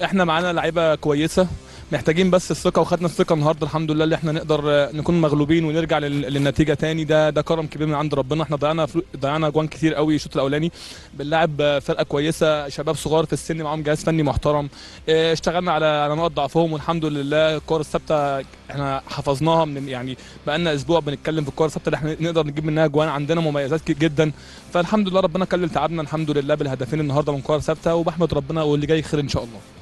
احنا معانا لعيبه كويسه محتاجين بس الثقه وخدنا الثقه النهارده الحمد لله اللي احنا نقدر آه، نكون مغلوبين ونرجع لل- للنتيجه تاني ده ده كرم كبير من عند ربنا احنا ضيعنا فلو- ضيعنا اجوان كتير قوي الشوط الاولاني بنلعب آه، فرقه كويسه شباب صغار في السن معاهم جهاز فني محترم آه، اشتغلنا على على نقط ضعفهم والحمد لله الكور الثابته احنا حفظناها من يعني بقالنا اسبوع بنتكلم في الكور الثابته اللي احنا نقدر نجيب منها اجوان عندنا مميزات ك- جدا فالحمد لله ربنا كلل تعبنا الحمد لله بالهدفين النهارده من كور ثابته وبحمد ربنا واللي جاي خير ان شاء الله